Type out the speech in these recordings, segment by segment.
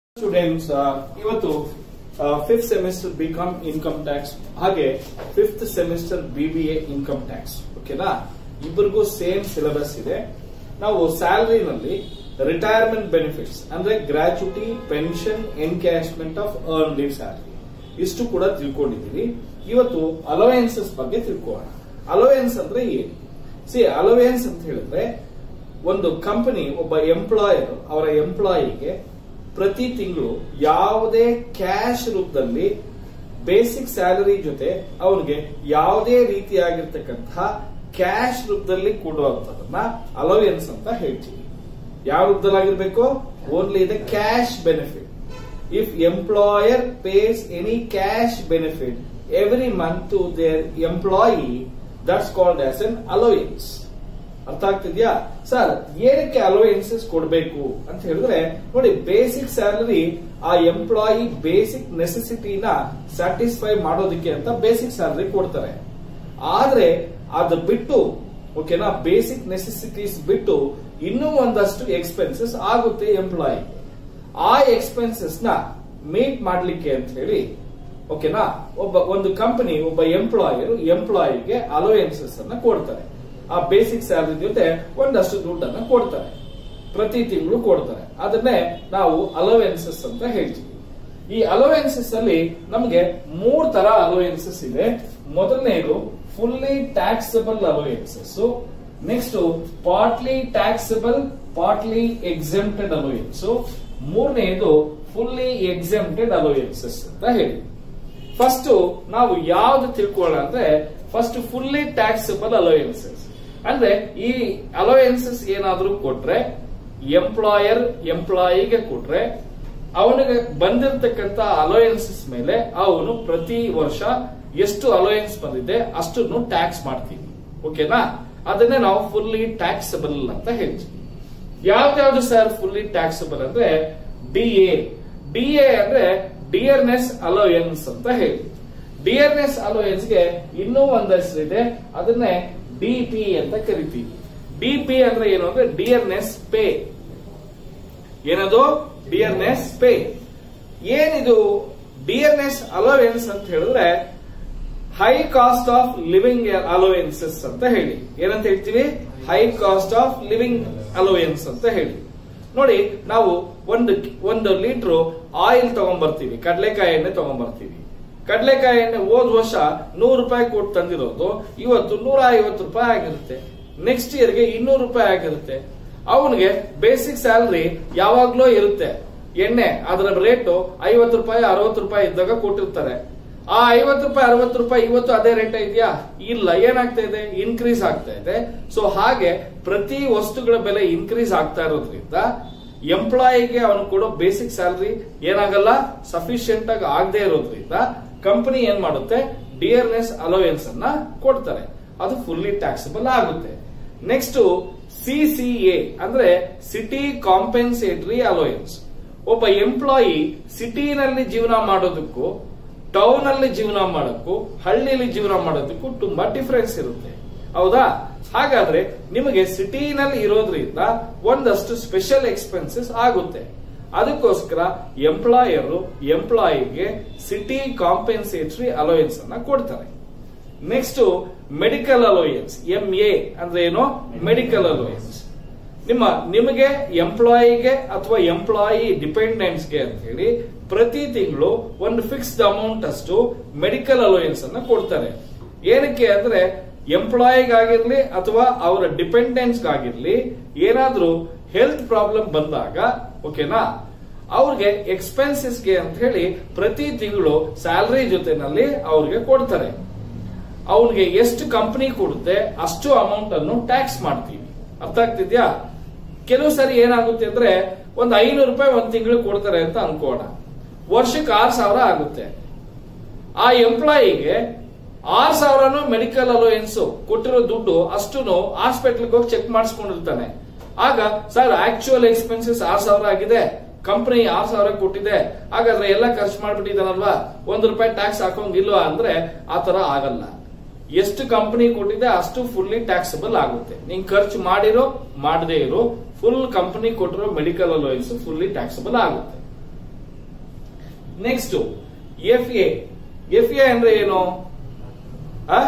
Students ಇವತ್ತು fifth semester B Com income tax ಹಾಗೆ fifth semester B B A income tax ಓಕೆನಾ ಇಬ್ಬರಿಗೂ same syllabus ಇದೆ ನಾವು ಸ್ಯಾಲರಿನಲ್ಲಿ ರಿಟೈರ್ಮೆಂಟ್ ಬೆನಿಫಿಟ್ಸ್ ಅಂದ್ರೆ gratuity pension encashment of earn leave salary ಇಷ್ಟು ಕೂಡ ತಿಳ್ಕೊಂಡಿದ್ದೀವಿ ಇವತ್ತು ಅಲೋವೆನ್ಸಸ್ ಬಗ್ಗೆ ತಿಳ್ಕೊಳ್ಳೋಣ ಅಲೋವೆನ್ಸ್ ಅಂದ್ರೆ ಏನು ಸಿ ಅಲೋವೆನ್ಸ್ ಅಂತ ಹೇಳಿದ್ರೆ ಒಂದು ಕಂಪನಿ ಒಬ್ಬ ಎಂಪ್ಲಾಯರ್ ಅವರ ಎಂಪ್ಲಾಯಿಗೆ ಪ್ರತಿ ತಿಂಗಳು ಯಾವುದೇ ಕ್ಯಾಶ್ ರೂಪದಲ್ಲಿ ಬೇಸಿಕ್ ಸ್ಯಾಲರಿ ಜೊತೆ ಅವನಿಗೆ ಯಾವುದೇ ರೀತಿಯಾಗಿರ್ತಕ್ಕಂತಹ ಕ್ಯಾಶ್ ರೂಪದಲ್ಲಿ ಕೊಡುವಂತದನ್ನ ಅಲೋವೆನ್ಸ್ ಅಂತ ಹೇಳ್ತೀವಿ ಯಾವ ರೂಪದಲ್ಲಾಗಿರ್ಬೇಕು only the cash benefit if employer pays any cash benefit every month to their employee that's called as an allowance ಅರ್ಥ ಆಗ್ತಿದ್ಯಾ ಸರ್ ಏನಕ್ಕೆ ಅಲೋವೆನ್ಸಸ್ ಕೊಡಬೇಕು ಅಂತ ಹೇಳಿದ್ರೆ ನೋಡಿ ಬೇಸಿಕ್ ಸ್ಯಾಲರಿ ಆ ಎಂಪ್ಲಾಯಿ ಬೇಸಿಕ್ ನೆಸೆಸಿಟಿನ ಸ್ಯಾಟಿಸ್ಫೈ ಮಾಡೋದಕ್ಕೆ ಅಂತ ಬೇಸಿಕ್ ಸ್ಯಾಲರಿ ಕೊಡ್ತಾರೆ ಆದ್ರೆ ಅದು ಬಿಟ್ಟು ಓಕೆನಾ ಬೇಸಿಕ್ ನೆಸೆಸಿಟೀಸ್ ಬಿಟ್ಟು ಇನ್ನೂ ಒಂದಷ್ಟು ಎಕ್ಸ್ಪೆನ್ಸಸ್ ಆಗುತ್ತೆ ಎಂಪ್ಲಾಯಿ ಆ ಎಕ್ಸ್ಪೆನ್ಸಸ್ ನ ಮೀಟ್ ಮಾಡ್ಲಿಕ್ಕೆ ಅಂತ ಹೇಳಿ ಓಕೆನಾ ಒಬ್ಬ ಒಂದು ಕಂಪನಿ ಒಬ್ಬ ಎಂಪ್ಲಾಯರ್ ಎಂಪ್ಲಾಯಿಗೆ ಅಲೋವೆನ್ಸಸ್ ಅನ್ನ ಕೊಡ್ತಾರೆ ಆ ಬೇಸಿಕ್ ಸ್ಯಾಲರಿ ಜೊತೆ ಒಂದಷ್ಟು ದುಡ್ಡನ್ನ ಕೊಡ್ತಾರೆ ಪ್ರತಿ ತಿಂಗಳು ಕೊಡ್ತಾರೆ ಅದನ್ನೇ ನಾವು ಅಲೋವೆನ್ಸಸ್ ಅಂತ ಹೇಳ್ತೀವಿ ಈ ಅಲೋವೆನ್ಸಸ್ ಅಲ್ಲಿ ನಮಗೆ ಮೂರ್ ತರ ಅಲೋವೆನ್ಸಸ್ ಇದೆ ಮೊದಲನೇದು fully taxable allowances next partly taxable partly exempted allowance ಮೂರನೇದು ಫುಲ್ಲಿ ಎಕ್ಸೆಂಪ್ಟೆಡ್ ಅಲೋವೆನ್ಸಸ್ ಅಂತ ಹೇಳಿ ಫಸ್ಟ್ ನಾವು ಯಾವ್ದು ತಿಳ್ಕೊಳ್ಳೋಣ ಅಂದ್ರೆ ಫಸ್ಟ್ ಫುಲ್ಲಿ ಟ್ಯಾಕ್ಸಬಲ್ ಅಲೋವೆನ್ಸಸ್ ಅಂದ್ರೆ ಈ ಅಲೋವೆನ್ಸಸ್ ಏನಾದ್ರೂ ಕೊಟ್ರೆ ಎಂಪ್ಲಾಯರ್ ಎಂಪ್ಲಾಯಿಗೆ ಕೊಟ್ರೆ ಅವನಿಗೆ ಬಂದಿರತಕ್ಕಂತ ಅಲೋಯನ್ಸಸ್ ಮೇಲೆ ಅವನು ಪ್ರತಿ ವರ್ಷ ಎಷ್ಟು ಅಲೋಯನ್ಸ್ ಬಂದಿದೆ ಅಷ್ಟನ್ನು ಟ್ಯಾಕ್ಸ್ ಮಾಡ್ತೀವಿ ಓಕೆನಾ ಅದನ್ನೇ ನಾವು ಫುಲ್ಲಿ ಟ್ಯಾಕ್ಸಬಲ್ ಅಂತ ಹೇಳ್ತೀವಿ ಯಾವ್ದಾವ್ದು ಸರ್ ಫುಲ್ಲಿ ಟ್ಯಾಕ್ಸಬಲ್ ಅಂದ್ರೆ ಡಿ ಎ ಡಿ ಎ ಅಂದ್ರೆ ಡಿಯರ್ನೆಸ್ ಅಲೋಯನ್ಸ್ ಅಂತ ಹೇಳಿ ಡಿಯರ್ನೆಸ್ ಅಲೋಯನ್ಸ್ ಗೆ ಇನ್ನೂ ಒಂದು ಹೆಸರಿದೆ ಅದನ್ನೇ ಡಿಪಿ ಅಂತ ಕರಿತೀವಿ ಡಿಪಿ ಅಂದ್ರೆ ಏನು ಅಂದ್ರೆ ಡಿಯರ್ನೆಸ್ ಪೇ ಏನದು ಡಿಯರ್ನೆಸ್ ಪೇ ಏನಿದು ಡಿಯರ್ನೆಸ್ ಅಲೋವೆನ್ಸ್ ಅಂತ ಹೇಳಿದ್ರೆ high cost of living allowances ಅಂತ ಹೇಳಿ ಏನಂತ ಹೇಳ್ತೀವಿ high cost of living allowance ಅಂತ ಹೇಳಿ ನೋಡಿ ನಾವು ಒಂದು ಒಂದು ಲೀಟರ್ ಆಯಿಲ್ ತಗೊಂಡ್ಬರ್ತೀವಿ ಕಡಲೆಕಾಯಿ ಎಣ್ಣೆ ತಗೊಂಡ್ಬರ್ತೀವಿ ಕಡಲೆಕಾಯಿ ಎಣ್ಣೆ ಹೋದ್ ವರ್ಷ ನೂರು ರೂಪಾಯಿ ಕೊಟ್ಟು ತಂದಿರೋದು ಇವತ್ತು ನೂರ ಐವತ್ತು ರೂಪಾಯಿ ಆಗಿರುತ್ತೆ ನೆಕ್ಸ್ಟ್ ಇಯರ್ಗೆ ಇನ್ನೂರು ರೂಪಾಯಿ ಆಗಿರುತ್ತೆ ಅವನಿಗೆ ಬೇಸಿಕ್ ಸ್ಯಾಲರಿ ಯಾವಾಗ್ಲೂ ಇರುತ್ತೆ ಎಣ್ಣೆ ಅದರ ರೇಟು ಐವತ್ತು ರೂಪಾಯಿ ಅರವತ್ತು ರೂಪಾಯಿ ಇದ್ದಾಗ ಕೊಟ್ಟಿರ್ತಾರೆ ಆ ಐವತ್ತು ರೂಪಾಯಿ ಅರವತ್ತು ರೂಪಾಯಿ ಇವತ್ತು ಅದೇ ರೇಟ್ ಇದೆಯಾ ಇಲ್ಲ ಏನಾಗ್ತಾ ಇದೆ ಇನ್ಕ್ರೀಸ್ ಆಗ್ತಾ ಇದೆ ಸೊ ಹಾಗೆ ಪ್ರತಿ ವಸ್ತುಗಳ ಬೆಲೆ ಇನ್ಕ್ರೀಸ್ ಆಗ್ತಾ ಇರೋದ್ರಿಂದ ಎಂಪ್ಲಾಯಿಗೆ ಅವನು ಕೊಡೋ ಬೇಸಿಕ್ ಸ್ಯಾಲರಿ ಏನಾಗಲ್ಲ ಸಫಿಶಿಯಂಟ್ ಆಗಿ ಆಗದೆ ಇರೋದ್ರಿಂದ ಕಂಪನಿ ಏನ್ ಮಾಡುತ್ತೆ ಡಿಯರ್ನೆಸ್ ಅಲೋವೆನ್ಸ್ ಅನ್ನ ಕೊಡ್ತಾರೆ ಅದು ಫುಲ್ಲಿ ಟ್ಯಾಕ್ಸಬಲ್ ಆಗುತ್ತೆ ನೆಕ್ಸ್ಟ್ ಸಿಸಿಎ ಅಂದ್ರೆ ಸಿಟಿ ಕಾಂಪೆನ್ಸೇಟರಿ ಅಲೋಯನ್ಸ್ ಒಬ್ಬ ಎಂಪ್ಲಾಯಿ ಸಿಟಿನಲ್ಲಿ ಜೀವನ ಮಾಡೋದಕ್ಕೂ ಟೌನ್ ಅಲ್ಲಿ ಜೀವನ ಮಾಡೋಕ್ಕೂ ಹಳ್ಳಿಯಲ್ಲಿ ಜೀವನ ಮಾಡೋದಕ್ಕೂ ತುಂಬಾ ಡಿಫರೆನ್ಸ್ ಇರುತ್ತೆ ಹೌದಾ ಹಾಗಾದ್ರೆ ನಿಮಗೆ ಸಿಟಿನಲ್ಲಿ ಇರೋದ್ರಿಂದ ಒಂದಷ್ಟು ಸ್ಪೆಷಲ್ ಎಕ್ಸ್ಪೆನ್ಸಸ್ ಆಗುತ್ತೆ ಅದಕ್ಕೋಸ್ಕರ ಎಂಪ್ಲಾಯರು ಎಂಪ್ಲಾಯಿಗೆ ಸಿಟಿ ಕಾಂಪೆನ್ಸೇಟರಿ ಅಲೋಯನ್ಸ್ ಅನ್ನ ಕೊಡ್ತಾರೆ next medical allowance M A ಅಂದ್ರೆ ಏನು ಮೆಡಿಕಲ್ ಅಲೋಯನ್ಸ್ ನಿಮ್ಮ ನಿಮಗೆ ಎಂಪ್ಲಾಯಿಗೆ ಅಥವಾ ಎಂಪ್ಲಾಯಿ ಡಿಪೆಂಡೆಂಟ್ಸ್ಗೆ ಅಂತ ಹೇಳಿ ಪ್ರತಿ ತಿಂಗಳು ಒಂದು ಫಿಕ್ಸ್ಡ್ ಅಮೌಂಟ್ ಅಷ್ಟು ಮೆಡಿಕಲ್ ಅಲೋಯನ್ಸ್ ಅನ್ನ ಕೊಡ್ತಾರೆ ಏನಕ್ಕೆ ಅಂದ್ರೆ ಎಂಪ್ಲಾಯಿಗಾಗಿರ್ಲಿ ಅಥವಾ ಅವರ ಡಿಪೆಂಡೆಂಟ್ಸ್ಗಾಗಿರ್ಲಿ ಏನಾದ್ರೂ ಹೆಲ್ತ್ ಪ್ರಾಬ್ಲಮ್ ಬಂದಾಗ ಓಕೆನಾ ಅವ್ರಿಗೆ ಎಕ್ಸ್ಪೆನ್ಸಸ್ಗೆ ಅಂತ ಹೇಳಿ ಪ್ರತಿ ತಿಂಗಳು ಸ್ಯಾಲರಿ ಜೊತೆನಲ್ಲಿ ಅವ್ರಿಗೆ ಕೊಡ್ತಾರೆ ಅವನಿಗೆ ಎಷ್ಟು ಕಂಪನಿ ಕೊಡುತ್ತೆ ಅಷ್ಟು ಅಮೌಂಟ್ ಅನ್ನು ಟ್ಯಾಕ್ಸ್ ಮಾಡ್ತೀವಿ ಅರ್ಥ ಆಗ್ತಿದ್ಯಾ ಕೆಲವು ಸರಿ ಏನಾಗುತ್ತೆ ಅಂದ್ರೆ ಒಂದು ಐನೂರು ರೂಪಾಯಿ ಒಂದ್ ತಿಂಗಳು ಕೊಡ್ತಾರೆ ಅಂತ ಅನ್ಕೋಣ ವರ್ಷಕ್ಕೆ ಆರ್ ಸಾವಿರ ಆಗುತ್ತೆ ಆ ಎಂಪ್ಲಾಯಿಗೆ ಆರ್ ಸಾವಿರನು ಮೆಡಿಕಲ್ ಅಲೋಯನ್ಸ್ ಕೊಟ್ಟಿರೋ ದುಡ್ಡು ಅಷ್ಟು ಹಾಸ್ಪಿಟಲ್ಗೆ ಹೋಗಿ ಚೆಕ್ ಮಾಡಿಸ್ಕೊಂಡಿರ್ತಾನೆ ಆಗ ಸರ್ ಆಕ್ಚುಯಲ್ ಎಕ್ಸ್ಪೆನ್ಸಸ್ ಆರ್ ಸಾವಿರ ಆಗಿದೆ ಕಂಪನಿ ಆರ್ ಸಾವಿರ ಕೊಟ್ಟಿದೆ ಹಾಗಾದ್ರೆ ಎಲ್ಲ ಖರ್ಚು ಮಾಡ್ಬಿಟ್ಟಿದ್ದಾನಲ್ವಾ ಒಂದ್ ರೂಪಾಯಿ ಟ್ಯಾಕ್ಸ್ ಹಾಕೋಂಗಿಲ್ವಾ ಅಂದ್ರೆ ಆ ತರ ಆಗಲ್ಲ ಎಷ್ಟು ಕಂಪನಿ ಕೊಟ್ಟಿದೆ ಅಷ್ಟು ಫುಲ್ಲಿ ಟ್ಯಾಕ್ಸಬಲ್ ಆಗುತ್ತೆ ನೀನ್ ಖರ್ಚು ಮಾಡಿರೋ ಮಾಡದೇ ಇರೋ ಫುಲ್ ಕಂಪನಿ ಕೊಟ್ಟಿರೋ ಮೆಡಿಕಲ್ ಅಲೋಯನ್ಸ್ ಫುಲ್ಲಿ ಟ್ಯಾಕ್ಸಬಲ್ ಆಗುತ್ತೆ next F A F A ಅಂದ್ರೆ ಏನು ಆ?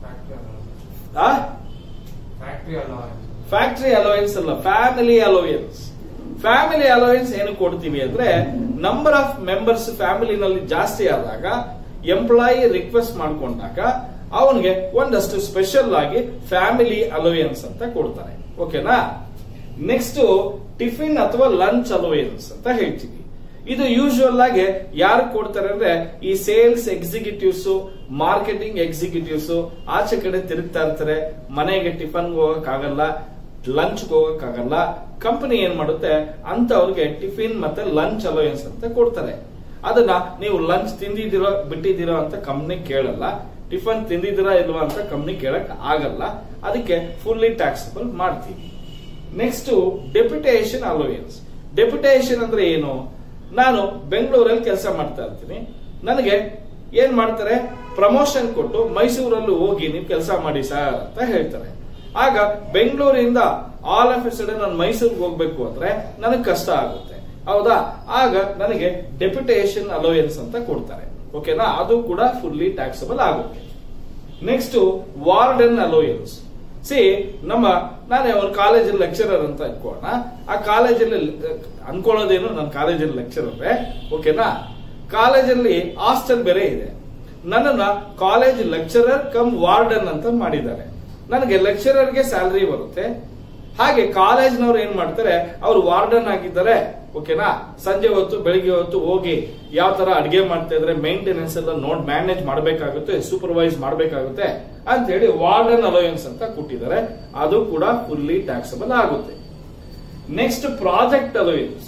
ಆ? ಫ್ಯಾಕ್ಟ್ರಿ ಅಲ್ಲ ಫ್ಯಾಕ್ಟರಿ ಅಲೋಯನ್ಸ್ ಅಲ್ಲ ಫ್ಯಾಮಿಲಿ ಅಲೋಯನ್ಸ್ ಫ್ಯಾಮಿಲಿ ಅಲೋಯನ್ಸ್ ಏನು ಕೊಡ್ತೀವಿ ಅಂದ್ರೆ ನಂಬರ್ ಆಫ್ ಮೆಂಬರ್ಸ್ ಫ್ಯಾಮಿಲಿನಲ್ಲಿ ಜಾಸ್ತಿ ಆದಾಗ ಎಂಪ್ಲಾಯಿ ರಿಕ್ವೆಸ್ಟ್ ಮಾಡ್ಕೊಂಡಾಗ ಅವನಿಗೆ ಒಂದಷ್ಟು ಸ್ಪೆಷಲ್ ಆಗಿ ಫ್ಯಾಮಿಲಿ ಅಲೋಯನ್ಸ್ ಅಂತ ಕೊಡ್ತಾರೆ ಓಕೆನಾ ನೆಕ್ಸ್ಟ್ ಟಿಫಿನ್ ಅಥವಾ ಲಂಚ್ ಅಲೋಯನ್ಸ್ ಅಂತ ಹೇಳ್ತೀವಿ ಇದು ಯೂಶುವಲ್ ಆಗಿ ಯಾರು ಕೊಡ್ತಾರೆ ಅಂದ್ರೆ ಈ ಸೇಲ್ಸ್ ಎಕ್ಸಿಕ್ಯೂಟಿವ್ಸ್ ಮಾರ್ಕೆಟಿಂಗ್ ಎಕ್ಸಿಕ್ಯೂಟಿವ್ಸ್ ಆಚೆ ಕಡೆ ತಿರುಗ್ತಾ ಇರ್ತಾರೆ ಮನೆಗೆ ಟಿಫನ್ ಹೋಗಕ್ ಆಗಲ್ಲ ಲಂಚ್ ಹೋಗಕ್ ಆಗಲ್ಲ ಕಂಪನಿ ಏನ್ ಮಾಡುತ್ತೆ ಅಂತವ್ರಿಗೆ ಟಿಫಿನ್ ಮತ್ತೆ ಲಂಚ್ ಅಲೋಯನ್ಸ್ ಅಂತ ಕೊಡ್ತಾರೆ ಅದನ್ನ ನೀವು ಲಂಚ್ ತಿಂದಿದ್ದೀರೋ ಬಿಟ್ಟಿದ್ದೀರೋ ಅಂತ ಕಂಪ್ನಿ ಕೇಳಲ್ಲ ಟಿಫನ್ ತಿಂದಿದ್ದೀರಾ ಇಲ್ವಾ ಅಂತ ಕಂಪ್ನಿ ಕೇಳಕ್ ಆಗಲ್ಲ ಅದಕ್ಕೆ ಫುಲ್ಲಿ ಟ್ಯಾಕ್ಸಬಲ್ ಮಾಡ್ತೀವಿ ನೆಕ್ಸ್ಟ್ ಡೆಪ್ಯುಟೇಷನ್ ಅಲೋಯನ್ಸ್ ಡೆಪ್ಯುಟೇಷನ್ ಅಂದ್ರೆ ಏನು ನಾನು ಬೆಂಗಳೂರಲ್ಲಿ ಕೆಲಸ ಮಾಡ್ತಾ ಇರ್ತೀನಿ ನನಗೆ ಏನ್ ಮಾಡ್ತಾರೆ ಪ್ರಮೋಷನ್ ಕೊಟ್ಟು ಮೈಸೂರಲ್ಲಿ ಹೋಗಿ ನೀವು ಕೆಲಸ ಮಾಡಿ ಸರ್ ಅಂತ ಹೇಳ್ತಾರೆ ಆಗ ಬೆಂಗಳೂರಿಂದ ಆಲ್ ಆಫ್ ಎ ಸಡನ್ ನಾನು ಮೈಸೂರಿಗೆ ಹೋಗ್ಬೇಕು ಅಂದ್ರೆ ನನಗೆ ಕಷ್ಟ ಆಗುತ್ತೆ ಹೌದಾ ಆಗ ನನಗೆ ಡೆಪ್ಯುಟೇಷನ್ ಅಲೋಯನ್ಸ್ ಅಂತ ಕೊಡ್ತಾರೆ ಓಕೆನಾ ಅದು ಕೂಡ ಫುಲ್ಲಿ ಟ್ಯಾಕ್ಸಬಲ್ ಆಗುತ್ತೆ ನೆಕ್ಸ್ಟ್ ವಾರ್ಡನ್ ಅಲೋಯನ್ಸ್ ಸಿ ನಮ್ಮ ನಾನೇ ಒಂದು ಕಾಲೇಜಲ್ಲಿ ಲೆಕ್ಚರರ್ ಅಂತ ಇಟ್ಕೋಣ ಆ ಕಾಲೇಜಲ್ಲಿ ಅನ್ಕೊಳ್ಳೋದೇನು ನನ್ನ ಕಾಲೇಜಲ್ಲಿ ಲೆಕ್ಚರರ್ ಓಕೆನಾ ಕಾಲೇಜಲ್ಲಿ ಹಾಸ್ಟೆಲ್ ಬೇರೆ ಇದೆ ನನ್ನನ್ನ ಕಾಲೇಜ್ ಲೆಕ್ಚರರ್ ಕಮ್ ವಾರ್ಡನ್ ಅಂತ ಮಾಡಿದ್ದಾರೆ ನನಗೆ ಲೆಕ್ಚರರ್ಗೆ ಸ್ಯಾಲರಿ ಬರುತ್ತೆ ಹಾಗೆ ಕಾಲೇಜ್ನವ್ರು ಏನ್ ಮಾಡ್ತಾರೆ ಅವ್ರು ವಾರ್ಡನ್ ಆಗಿದ್ದಾರೆ ಓಕೆನಾ ಸಂಜೆ ಹೊತ್ತು ಬೆಳಿಗ್ಗೆ ಹೊತ್ತು ಹೋಗಿ ಯಾವ ತರ ಅಡಿಗೆ ಮಾಡ್ತಾ ಇದ್ರೆ ಮೇಂಟೆನೆನ್ಸ್ ಎಲ್ಲ ನೋಡ್ ಮ್ಯಾನೇಜ್ ಮಾಡಬೇಕಾಗುತ್ತೆ ಸೂಪರ್ವೈಸ್ ಮಾಡಬೇಕಾಗುತ್ತೆ ಅಂತ ಹೇಳಿ ವಾರ್ಡನ್ ಅಲೋಯನ್ಸ್ ಅಂತ ಕೊಟ್ಟಿದ್ದಾರೆ ಅದು ಕೂಡ ಫುಲ್ಲಿ ಟ್ಯಾಕ್ಸಬಲ್ ಆಗುತ್ತೆ ನೆಕ್ಸ್ಟ್ ಪ್ರಾಜೆಕ್ಟ್ ಅಲೋಯನ್ಸ್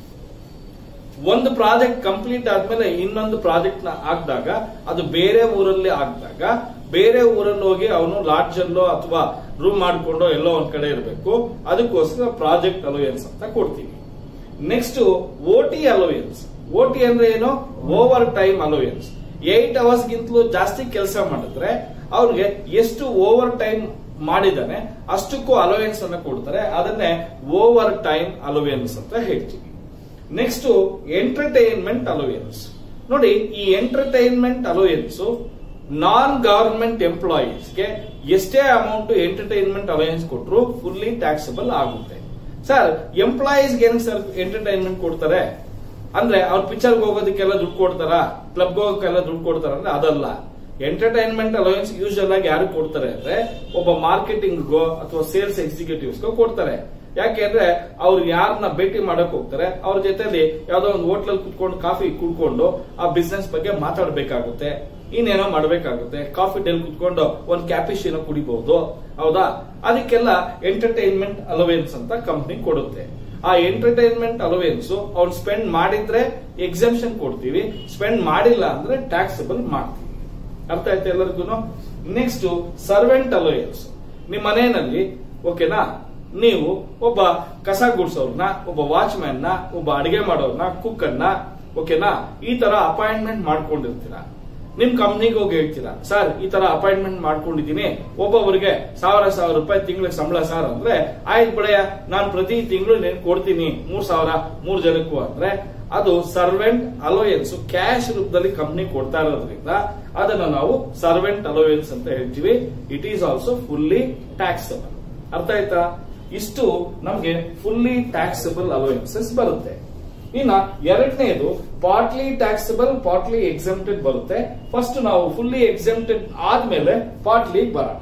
ಒಂದು ಪ್ರಾಜೆಕ್ಟ್ ಕಂಪ್ಲೀಟ್ ಆದ್ಮೇಲೆ ಇನ್ನೊಂದು ಪ್ರಾಜೆಕ್ಟ್ ನ ಹಾಕಿದಾಗ ಅದು ಬೇರೆ ಊರಲ್ಲಿ ಆಗಿದಾಗ ಬೇರೆ ಊರಲ್ಲಿ ಹೋಗಿ ಅವನು ಲಾಡ್ಜ್ ಅಲ್ಲೋ ಅಥವಾ ರೂಮ್ ಮಾಡ್ಕೊಂಡೋ ಎಲ್ಲೋ ಒಂದ್ ಕಡೆ ಇರಬೇಕು ಅದಕ್ಕೋಸ್ಕರ ಪ್ರಾಜೆಕ್ಟ್ ಅಲೋಯನ್ಸ್ ಅಂತ ಕೊಡ್ತೀವಿ next O T allowance O T ಅಂದ್ರೆ ಏನು over time allowance eight hours ಗಿಂತಲೂ ಜಾಸ್ತಿ ಕೆಲಸ ಮಾಡಿದ್ರೆ ಅವ್ರಿಗೆ ಎಷ್ಟು ಓವರ್ ಟೈಮ್ ಮಾಡಿದಾನೆ ಅಷ್ಟಕ್ಕೂ ಅಲೋಯನ್ಸ್ ಅನ್ನ ಕೊಡ್ತಾರೆ ಅದನ್ನೇ ಓವರ್ ಟೈಮ್ ಅಲೋಯನ್ಸ್ ಅಂತ ಹೇಳ್ತೀವಿ ನೆಕ್ಸ್ಟ್ ಎಂಟರ್ಟೈನ್ಮೆಂಟ್ ಅಲೋಯನ್ಸ್ ನೋಡಿ ಈ ಎಂಟರ್ಟೈನ್ಮೆಂಟ್ ಅಲೋಯನ್ಸ್ ನಾನ್ ಗವರ್ಮೆಂಟ್ ಎಂಪ್ಲಾಯೀಸ್ಗೆ ಎಷ್ಟೇ ಅಮೌಂಟ್ ಎಂಟರ್ಟೈನ್ಮೆಂಟ್ ಅಲೋಯನ್ಸ್ ಕೊಟ್ಟರು ಫುಲ್ಲಿ ಟ್ಯಾಕ್ಸಬಲ್ ಆಗುತ್ತೆ ಸರ್ ಎಂಪ್ಲಾಯೀಸ್ ಏನು ಸರ್ ಎಂಟರ್ಟೈನ್ಮೆಂಟ್ ಕೊಡ್ತಾರೆ ಅಂದ್ರೆ ಅವ್ರ ಪಿಕ್ಚರ್ಗೆ ಹೋಗೋದಕ್ಕೆಲ್ಲ ದುಡ್ಡು ಕೊಡ್ತಾರ ಕ್ಲಬ್ಗೆ ಹೋಗೋಕ್ಕೆಲ್ಲ ದುಡ್ಡು ಕೊಡ್ತಾರ ಅಂದ್ರೆ ಅದಲ್ಲ ಎಂಟರ್ಟೈನ್ಮೆಂಟ್ ಅಲೋಯನ್ಸ್ ಯೂಶಲ್ ಆಗಿ ಯಾರು ಕೊಡ್ತಾರೆ ಅಂದ್ರೆ ಒಬ್ಬ ಮಾರ್ಕೆಟಿಂಗ್ಗೋ ಅಥವಾ ಸೇಲ್ಸ್ ಎಕ್ಸಿಕ್ಯೂಟಿವ್ಸ್ಗೋ ಕೊಡ್ತಾರೆ ಯಾಕೆಂದ್ರೆ ಅವ್ರು ಯಾರನ್ನ ಭೇಟಿ ಮಾಡಕ್ ಹೋಗ್ತಾರೆ ಅವ್ರ ಜೊತೆಲಿ ಯಾವ್ದೋ ಒಂದು ಹೋಟ್ಲಲ್ಲಿ ಕುತ್ಕೊಂಡು ಕಾಫಿ ಕುಡ್ಕೊಂಡು ಆ ಬಿಸ್ನೆಸ್ ಬಗ್ಗೆ ಮಾತಾಡ್ಬೇಕಾಗುತ್ತೆ ಇನ್ನೇನೋ ಮಾಡ್ಬೇಕಾಗುತ್ತೆ ಕಾಫಿ ಡೇಲ್ ಕುತ್ಕೊಂಡು ಒಂದ್ ಕ್ಯಾಪಿಶಿನೋ ಕುಡಿಬಹುದು ಹೌದಾ ಅದಕ್ಕೆಲ್ಲ ಎಂಟರ್ಟೈನ್ಮೆಂಟ್ ಅಲೋವೆನ್ಸ್ ಅಂತ ಕಂಪ್ನಿ ಕೊಡುತ್ತೆ ಆ ಎಂಟರ್ಟೈನ್ಮೆಂಟ್ ಅಲೋವೆನ್ಸ್ ಅವ್ರು ಸ್ಪೆಂಡ್ ಮಾಡಿದ್ರೆ ಎಕ್ಸೆಂಪ್ಷನ್ ಕೊಡ್ತೀವಿ ಸ್ಪೆಂಡ್ ಮಾಡಿಲ್ಲ ಅಂದ್ರೆ ಟ್ಯಾಕ್ಸಬಲ್ ಮಾಡ್ತೀವಿ ಅರ್ಥ ಆಯ್ತು ಎಲ್ಲರಿಗೂ ನೆಕ್ಸ್ಟ್ ಸರ್ವೆಂಟ್ ಅಲೋಯನ್ಸ್ ನಿಮ್ಮ ಮನೆಯಲ್ಲಿ ಓಕೆನಾ ನೀವು ಒಬ್ಬ ಕಸ ಗುಡ್ಸೋರ್ನ ಒಬ್ಬ ವಾಚ್ಮ್ಯಾನ್ ನ ಒಬ್ಬ ಅಡಿಗೆ ಮಾಡೋರ್ನ ಕುಕ್ ಅನ್ನ ಓಕೆನಾ ಈ ತರ ಅಪಾಯಿಂಟ್ಮೆಂಟ್ ಮಾಡ್ಕೊಂಡಿರ್ತೀರಾ ನಿಮ್ ಕಂಪ್ನಿಗೆ ಹೋಗಿ ಹೇಳ್ತೀರಾ ಸರ್ ಈ ತರ ಅಪಾಯಿಂಟ್ಮೆಂಟ್ ಮಾಡ್ಕೊಂಡಿದ್ದೀನಿ ಒಬ್ಬೊಬ್ಬರಿಗೆ ಸಾವಿರ ಸಾವಿರ ರೂಪಾಯಿ ತಿಂಗಳಿಗೆ ಸಂಬಳ ಸರ್ ಅಂದ್ರೆ ಆಯ್ತು ಬಿಡಯ್ಯ ನಾನು ಪ್ರತಿ ತಿಂಗಳು నేను ಕೊಡ್ತೀನಿ ಮೂರ್ ಸಾವಿರ ಮೂರ್ ಜನಕ್ಕೂ ಅಂದ್ರೆ ಅದು ಸರ್ವೆಂಟ್ ಅಲೋಯನ್ಸ್ ಕ್ಯಾಶ್ ರೂಪದಲ್ಲಿ ಕಂಪ್ನಿ ಕೊಡ್ತಾ ಇರೋದ್ರಿಂದ ಅದನ್ನ ನಾವು ಸರ್ವೆಂಟ್ ಅಲೋಯನ್ಸ್ ಅಂತ ಹೇಳ್ತೀವಿ it is also fully taxable ಅರ್ಥ ಆಯ್ತಾ ಇಷ್ಟು ನಮ್ಗೆ ಫುಲ್ಲಿ ಟ್ಯಾಕ್ಸಬಲ್ ಅಲೋಯನ್ಸಸ್ ಬರುತ್ತೆ ಇನ್ನ ಎರಡನೇದು ಪಾರ್ಟ್ಲಿ ಟ್ಯಾಕ್ಸಬಲ್ ಪಾರ್ಟ್ಲಿ ಎಕ್ಸೆಂಪ್ಟೆಡ್ ಬರುತ್ತೆ ಫಸ್ಟ್ ನಾವು ಫುಲ್ಲಿ ಎಕ್ಸೆಂಪ್ಟೆಡ್ ಆದ್ಮೇಲೆ ಪಾರ್ಟ್ಲಿ ಬರೋಣ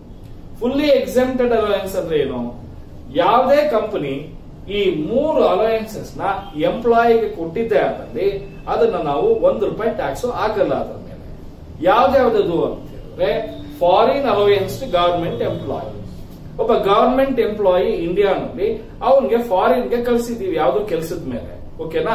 ಫುಲ್ಲಿ ಎಕ್ಸೆಂಪ್ಟೆಡ್ ಅಲೋಯನ್ಸ್ ಅಂದ್ರೆ ಏನು ಯಾವುದೇ ಕಂಪನಿ ಈ ಮೂರು ಅಲೋಯನ್ಸಸ್ ನ ಎಂಪ್ಲಾಯಿಗೆ ಕೊಟ್ಟಿದ್ದೇ ಆದಲ್ಲಿ ಅದನ್ನ ನಾವು ಒಂದು ರೂಪಾಯಿ ಟ್ಯಾಕ್ಸ್ ಹಾಕಲ್ಲ ಅದರ ಮೇಲೆ ಯಾವ್ದ್ಯಾವ್ದದು ಅಂತ ಹೇಳಿದ್ರೆ foreign allowance to government employee ಒಬ್ಬ ಗವರ್ಮೆಂಟ್ ಎಂಪ್ಲಾಯಿ ಇಂಡಿಯಾನಲ್ಲಿ ಅವನ್ಗೆ ಫಾರಿನ್ಗೆ ಕಳ್ಸಿದೀವಿ ಯಾವ್ದೋ ಕೆಲಸದ ಮೇಲೆ ಓಕೆನಾ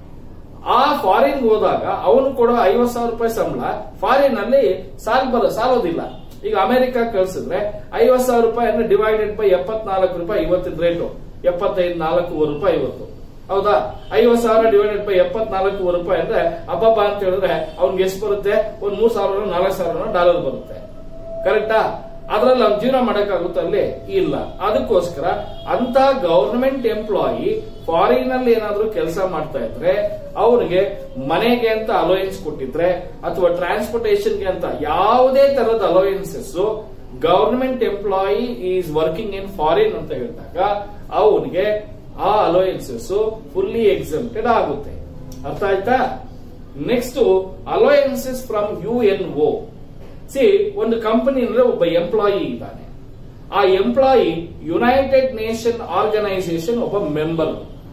ಆ ಫಾರಿನ್ ಹೋದಾಗ ಅವನು ಕೊಡೋ ಐವತ್ ಸಾವಿರ ರೂಪಾಯಿ ಸಂಬಳ ಫಾರಿನ್ ಅಲ್ಲಿ ಸಾಲ್ ಬರೋ ಸಾಲೋದಿಲ್ಲ ಈಗ ಅಮೆರಿಕ ಕಳ್ಸಿದ್ರೆ ಐವತ್ ಸಾವಿರ ರೂಪಾಯಿ ಅಂದ್ರೆ ಡಿವೈಡೆಡ್ ಬೈ ಎಪ್ಪತ್ನಾಲ್ಕು ರೂಪಾಯಿ ಇವತ್ತಿನ ರೇಟು ಎಪ್ಪತ್ತೈದು ನಾಲ್ಕೂವರೆ ರೂಪಾಯಿ ಇವತ್ತು ಹೌದಾ ಐವತ್ ಸಾವಿರ ಡಿವೈಡೆಡ್ ಬೈ ಎಪ್ಪತ್ನಾಲ್ಕು ರೂಪಾಯಿ ಅಂದ್ರೆ ಅಬ್ಬಬ್ಬ ಅಂತ ಹೇಳಿದ್ರೆ ಅವ್ನಿಗೆ ಎಷ್ಟು ಬರುತ್ತೆ ಒಂದ್ ಮೂರ್ ಸಾವಿರ ನಾಲ್ಕು ಸಾವಿರ ಡಾಲರ್ ಬರುತ್ತೆ ಕರೆಕ್ಟಾ ಅದ್ರಲ್ಲಿ ಅವ್ನು ಜೀವನ ಮಾಡಕ್ಕಾಗುತ್ತ ಅಲ್ಲಿ ಇಲ್ಲ ಅದಕ್ಕೋಸ್ಕರ ಅಂತ ಗವರ್ನಮೆಂಟ್ ಎಂಪ್ಲಾಯಿ ಫಾರಿನ್ ಅಲ್ಲಿ ಏನಾದ್ರೂ ಕೆಲಸ ಮಾಡ್ತಾ ಇದ್ರೆ ಅವ್ರಿಗೆ ಮನೆಗೆ ಅಂತ ಅಲೋಯನ್ಸ್ ಕೊಟ್ಟಿದ್ರೆ ಅಥವಾ ಟ್ರಾನ್ಸ್ಪೋರ್ಟೇಷನ್ಗೆ ಅಂತ ಯಾವುದೇ ತರದ allowances government employee is working in foreign ಅಂತ ಹೇಳಿದಾಗ ಅವನಿಗೆ ಆ ಅಲೋಯನ್ಸಸ್ ಫುಲ್ಲಿ ಎಕ್ಸಮ್ಟೆಡ್ ಆಗುತ್ತೆ ಅರ್ಥ ಆಯ್ತಾ next allowances from U N O C ಒಂದು ಕಂಪನಿಯಲ್ಲಿ ಒಬ್ಬ ಎಂಪ್ಲಾಯಿ ಇದ್ದಾನೆ ಆ ಎಂಪ್ಲಾಯಿ ಯುನೈಟೆಡ್ ನೇಷನ್ ಆರ್ಗನೈಸೇಷನ್ ಒಬ್ಬ ಮೆಂಬರ್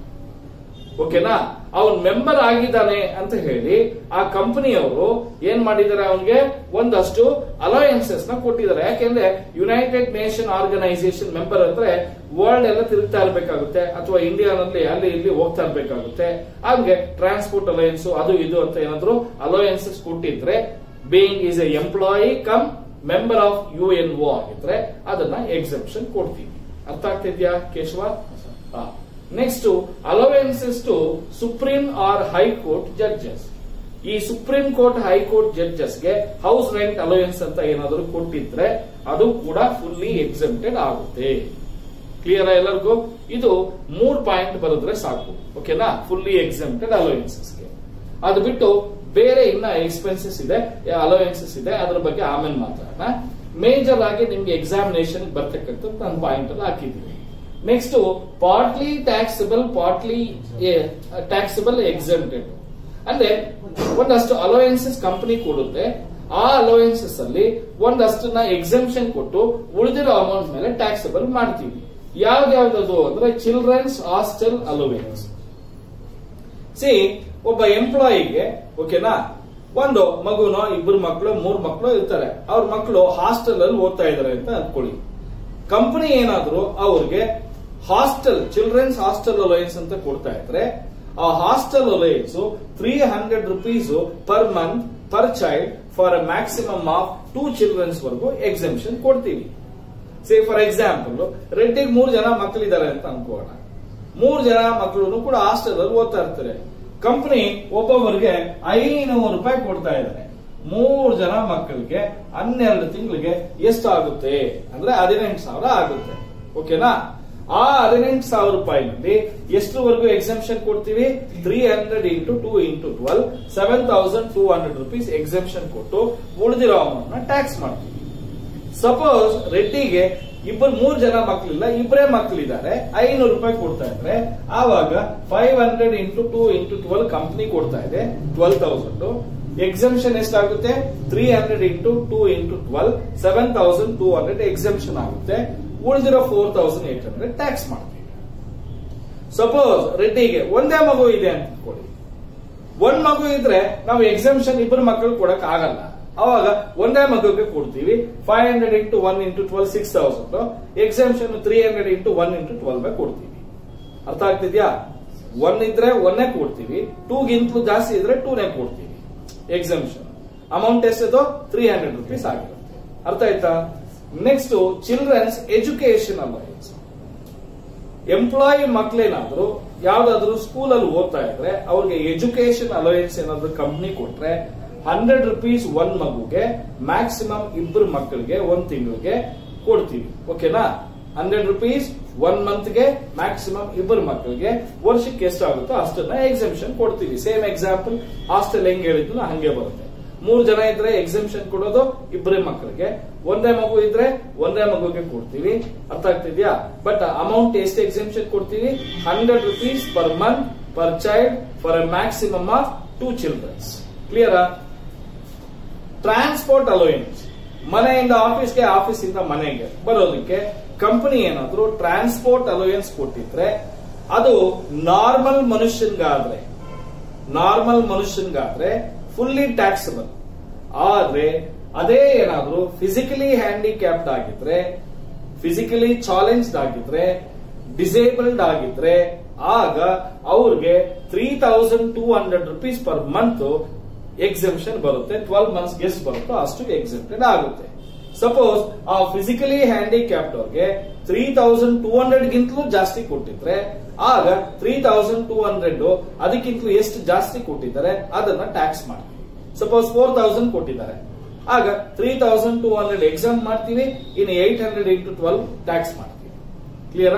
ಓಕೆನಾ ಅವನ್ ಮೆಂಬರ್ ಆಗಿದ್ದಾನೆ ಅಂತ ಹೇಳಿ ಆ ಕಂಪನಿಯವರು ಏನ್ ಮಾಡಿದ್ದಾರೆ ಅವನಿಗೆ ಒಂದಷ್ಟು ಅಲೋಯನ್ಸಸ್ ನ ಕೊಟ್ಟಿದ್ದಾರೆ ಯಾಕೆಂದ್ರೆ ಯುನೈಟೆಡ್ ನೇಷನ್ ಆರ್ಗನೈಸೇಷನ್ ಮೆಂಬರ್ ಅಂದ್ರೆ ವರ್ಲ್ಡ್ ಎಲ್ಲ ತಿರುಗ್ತಾ ಇರಬೇಕಾಗುತ್ತೆ ಅಥವಾ ಇಂಡಿಯಾನಲ್ಲಿ ಅಲ್ಲಿ ಇಲ್ಲಿ ಹೋಗ್ತಾ ಇರಬೇಕಾಗುತ್ತೆ ಹಾಗೆ ಟ್ರಾನ್ಸ್ಪೋರ್ಟ್ ಅಲಯನ್ಸ್ ಅದು ಇದು ಅಂತ ಏನಾದ್ರು ಅಲೋಯನ್ಸಸ್ ಕೊಟ್ಟಿದ್ರೆ being is a employee cum member of U N O ಆಗಿದ್ರೆ ಅದನ್ನ ಎಕ್ಸೆಪ್ಷನ್ ಕೊಡ್ತೀವಿ ಅರ್ಥ ಆಗ್ತಿದ್ಯಾ Keshava next allowances to supreme or high court judges ಈ ಸುಪ್ರೀಂ ಕೋರ್ಟ್ ಹೈಕೋರ್ಟ್ ಜಡ್ಜಸ್ಗೆ ಹೌಸ್ ರೆಂಟ್ ಅಲೋವೆನ್ಸ್ ಅಂತ ಏನಾದರೂ ಕೊಟ್ಟಿದ್ರೆ ಅದು ಕೂಡ ಫುಲ್ಲಿ ಎಕ್ಸೆಪ್ಟೆಡ್ ಆಗುತ್ತೆ ಕ್ಲಿಯರ್ ಎಲ್ಲರಿಗೂ ಇದು ಮೂರ್ ಪಾಯಿಂಟ್ ಬರೆದ್ರೆ ಸಾಕು ಓಕೆನಾ ಫುಲ್ಲಿ ಎಕ್ಸೆಪ್ಟೆಡ್ ಅಲೋವೆನ್ಸಸ್ಗೆ ಅದು ಬಿಟ್ಟು ಬೇರೆ ಇನ್ನ ಎಕ್ಸ್ಪೆನ್ಸಸ್ ಇದೆ ಅಲೋವೆನ್ಸಸ್ ಇದೆ ಅದ್ರ ಬಗ್ಗೆ ಆಮೇಲೆ ಮಾತಾಡೋಣ ಮೇಜರ್ ಆಗಿ ನಿಮ್ಗೆ ಎಕ್ಸಾಮಿನೇಷನ್ ಬರ್ತಕ್ಕಂಥ ನಾನು ಪಾಯಿಂಟ್ ಅಲ್ಲಿ ಹಾಕಿದ್ದೀನಿ next partly taxable partly taxable exempted ಅಂದ್ರೆ ಒಂದಷ್ಟು ಅಲೋಯನ್ಸಸ್ ಕಂಪನಿ ಕೊಡುತ್ತೆ ಆ ಅಲೋಯನ್ಸಸ್ ಅಲ್ಲಿ ಒಂದಷ್ಟನ್ನ ಎಕ್ಸೆಂಪ್ಷನ್ ಕೊಟ್ಟು ಉಳಿದಿರೋ ಅಮೌಂಟ್ ಮೇಲೆ ಟ್ಯಾಕ್ಸಬಲ್ ಮಾಡ್ತೀವಿ ಯಾವ್ದಾವ್ದದು ಅಂದ್ರೆ ಚಿಲ್ಡ್ರನ್ಸ್ ಹಾಸ್ಟೆಲ್ ಅಲೋವೆನ್ಸ್ ಸಿ ಒಬ್ಬ ಎಂಪ್ಲಾಯಿಗೆ ಓಕೆನಾ ಒಂದು ಮಗುನೋ ಇಬ್ಬರು ಮಕ್ಕಳು ಮೂರು ಮಕ್ಕಳು ಇರ್ತಾರೆ ಅವ್ರ ಮಕ್ಕಳು ಹಾಸ್ಟೆಲ್ ಅಲ್ಲಿ ಓದ್ತಾ ಇದಾರೆ ಅಂತ ಅನ್ಕೊಳ್ಳಿ ಕಂಪನಿ ಏನಾದ್ರು ಅವ್ರಿಗೆ ಹಾಸ್ಟೆಲ್ ಚಿಲ್ಡ್ರನ್ಸ್ ಹಾಸ್ಟೆಲ್ ಅಲೋಯನ್ಸ್ ಅಂತ ಕೊಡ್ತಾ ಇದ್ರೆ ಆ hostel allowance three hundred rupees per month per child for a maximum of two childrens ವರೆಗೂ ಎಕ್ಸೆಂಪ್ಷನ್ ಕೊಡ್ತೀವಿ ಸೇ ಫಾರ್ ಎಕ್ಸಾಂಪಲ್ ರೆಡ್ಡಿಗೆ ಮೂರು ಜನ ಮಕ್ಕಳಿದ್ದಾರೆ ಅಂತ ಅನ್ಕೋಣ ಮೂರು ಜನ ಮಕ್ಕಳು ಕೂಡ ಹಾಸ್ಟೆಲ್ ಅಲ್ಲಿ ಓದ್ತಾ ಇರ್ತಾರೆ ಕಂಪನಿ ಒಬ್ಬೊಬ್ಬರಿಗೆ ಐನೂರು ರೂಪಾಯಿ ಕೊಡ್ತಾ ಇದ್ದಾರೆ ಮೂರು ಜನ ಮಕ್ಕಳಿಗೆ ಹನ್ನೆರಡು ತಿಂಗಳಿಗೆ ಎಷ್ಟಾಗುತ್ತೆ ಅಂದ್ರೆ ಹದಿನೆಂಟು ಸಾವಿರ ಆಗುತ್ತೆ ಓಕೆನಾ ಆ ಹದಿನೆಂಟು ಸಾವಿರ ರೂಪಾಯಿನಲ್ಲಿ ಎಷ್ಟರವರೆಗೂ ಎಕ್ಸೆಂಪ್ಷನ್ ಕೊಡ್ತೀವಿ three hundred into two into twelve seven thousand two hundred rupees exemption ಕೊಟ್ಟು ಉಳಿದಿರೋ ಅಮೌಂಟ್ ನ ಟ್ಯಾಕ್ಸ್ ಮಾಡ್ತೀವಿ ಸಪೋಸ್ ರೆಡ್ಡಿಗೆ ಇಬ್ಬರು ಮೂರು ಜನ ಮಕ್ಕಳಿಲ್ಲ ಇಬ್ಬರೇ ಮಕ್ಕಳಿದ್ದಾರೆ ಐನೂರು ರೂಪಾಯಿ ಕೊಡ್ತಾ ಇದ್ರೆ ಆವಾಗ five hundred into two into twelve company ಕೊಡ್ತಾ ಇದೆ ಟ್ವೆಲ್ ತೌಸಂಡ್ ಎಕ್ಸಂಪ್ಷನ್ ಎಷ್ಟಾಗುತ್ತೆ three hundred into two into twelve seven thousand two hundred exemption ಆಗುತ್ತೆ ಉಳಿದಿರೋ four thousand eight hundred tax ಮಾಡ್ತೀವಿ ಸಪೋಸ್ ರೆಡ್ಡಿಗೆ ಒಂದೇ ಮಗು ಇದೆ ಅಂತ ಇಟ್ಕೊಳ್ಳಿ ಒಂದ್ ಮಗು ಇದ್ರೆ ನಾವು ಎಕ್ಸಂಪ್ಷನ್ ಇಬ್ಬರು ಮಕ್ಕಳು ಕೊಡಕ್ ಆಗಲ್ಲ ಅವಾಗ ಒಂದೇ ಮಗುಗೆ ಕೊಡ್ತೀವಿ five hundred into one into twelve six thousand exemption three hundred into one into twelve ಕೊಡ್ತೀವಿ ಅರ್ಥ ಆಗ್ತಿದ್ಯಾ ಒನ್ ಇದ್ರೆ ಒನ್ನೇ ಕೊಡ್ತೀವಿ ಟೂಗಿಂತಲೂ ಜಾಸ್ತಿ ಇದ್ರೆ ಟೂನೇ ಕೊಡ್ತೀವಿ ಎಕ್ಸಂಪ್ಷನ್ ಅಮೌಂಟ್ ಎಷ್ಟದು ತ್ರೀ ಹಂಡ್ರೆಡ್ ರುಪೀಸ್ ಆಗಿರುತ್ತೆ ಅರ್ಥ ಆಯ್ತಾ next childrens education allowance employee ಮಕ್ಳೇನಾದ್ರು ಯಾವ್ದಾದ್ರು ಸ್ಕೂಲ್ ಅಲ್ಲಿ ಓದ್ತಾ ಇದ್ರೆ ಅವ್ರಿಗೆ ಎಜುಕೇಶನ್ ಅಲೋಯನ್ಸ್ ಏನಾದ್ರು ಕಂಪ್ನಿ ಕೊಟ್ರೆ ಹಂಡ್ರೆಡ್ ರುಪೀಸ್ ಒಂದ್ ಮಗುಗೆ ಮ್ಯಾಕ್ಸಿಮಮ್ ಇಬ್ಬರು ಮಕ್ಕಳಿಗೆ ಒಂದ್ ತಿಂಗಳಿಗೆ ಕೊಡ್ತೀವಿ ಓಕೆನಾ ಹಂಡ್ರೆಡ್ ರುಪೀಸ್ ಒನ್ ಮಂತ್ಗೆ ಮ್ಯಾಕ್ಸಿಮಮ್ ಇಬ್ಬರು ಮಕ್ಕಳಿಗೆ ವರ್ಷಕ್ಕೆ ಎಷ್ಟಾಗುತ್ತೋ ಅಷ್ಟನ್ನ ಎಕ್ಸೆಂಪ್ಷನ್ ಕೊಡ್ತೀವಿ ಸೇಮ್ ಎಕ್ಸಾಂಪಲ್ ಹಾಸ್ಟೆಲ್ ಹೆಂಗ್ ಹೇಳಿದ್ನು ಹಂಗೆ ಬರುತ್ತೆ ಮೂರ್ ಜನ ಇದ್ರೆ ಎಕ್ಸೆಂಪ್ಷನ್ ಕೊಡೋದು ಇಬ್ಬರೇ ಮಕ್ಕಳಿಗೆ ಒಂದೇ ಮಗು ಇದ್ರೆ ಒಂದೇ ಮಗುಗೆ ಕೊಡ್ತೀವಿ ಅರ್ಥ ಆಗ್ತಿದ್ಯಾ ಬಟ್ ಅಮೌಂಟ್ ಎಷ್ಟು ಎಕ್ಸೆಂಪ್ಷನ್ ಕೊಡ್ತೀವಿ hundred rupees per month per child for a maximum of two childrens ಕ್ಲಿಯರಾ ಟ್ರಾನ್ಸ್ಪೋರ್ಟ್ ಅಲೋಯನ್ಸ್ ಮನೆಯಿಂದ ಆಫೀಸ್ಗೆ ಆಫೀಸಿಂದ ಮನೆಗೆ ಬರೋದಕ್ಕೆ ಕಂಪನಿ ಏನಾದ್ರು ಟ್ರಾನ್ಸ್ಪೋರ್ಟ್ ಅಲೋಯನ್ಸ್ ಕೊಟ್ಟಿದ್ರೆ ಅದು ನಾರ್ಮಲ್ ಮನುಷ್ಯನ್ಗಾದ್ರೆ ನಾರ್ಮಲ್ ಮನುಷ್ಯನ್ಗಾದ್ರೆ ಫುಲ್ಲಿ ಟ್ಯಾಕ್ಸಬಲ್ ಆದ್ರೆ ಅದೇ ಏನಾದ್ರು ಫಿಸಿಕಲಿ ಹ್ಯಾಂಡಿಕ್ಯಾಪ್ಡ್ ಆಗಿದ್ರೆ ಫಿಸಿಕಲಿ ಚಾಲೆಂಜ್ಡ್ ಆಗಿದ್ರೆ ಡಿಸೇಬಲ್ಡ್ ಆಗಿದ್ರೆ ಆಗ ಅವ್ರಿಗೆ three thousand two hundred rupees per month exemption ಬರುತ್ತೆ ಟ್ವೆಲ್ ಮಂತ್ಸ್ ಎಷ್ಟು ಬರುತ್ತೋ ಅಷ್ಟು ಎಕ್ಸೆಂಪ್ಟೆಡ್ ಆಗುತ್ತೆ ಸಪೋಸ್ ಆ ಫಿಸಿಕಲಿ ಹ್ಯಾಂಡಿಕ್ಯಾಪ್ಡ್ ಅವ್ರಿಗೆ ತ್ರೀ ತೌಸಂಡ್ ಟೂ ಹಂಡ್ರೆಡ್ ಗಿಂತಲೂ ಜಾಸ್ತಿ ಕೊಟ್ಟಿದ್ರೆ ಆಗ ತ್ರೀ ತೌಸಂಡ್ ಟೂ ಹಂಡ್ರೆಡ್ ಅದಕ್ಕಿಂತಲೂ ಎಷ್ಟು ಜಾಸ್ತಿ ಕೊಟ್ಟಿದ್ದಾರೆ ಅದನ್ನ ಟ್ಯಾಕ್ಸ್ ಮಾಡ್ತೀವಿ ಸಪೋಸ್ ಫೋರ್ ತೌಸಂಡ್ ಕೊಟ್ಟಿದ್ದಾರೆ ಆಗ three thousand two hundred exempt ಮಾಡ್ತೀವಿ ಇನ್ನು eight hundred into twelve tax ಮಾಡ್ತೀವಿ ಕ್ಲಿಯರಾ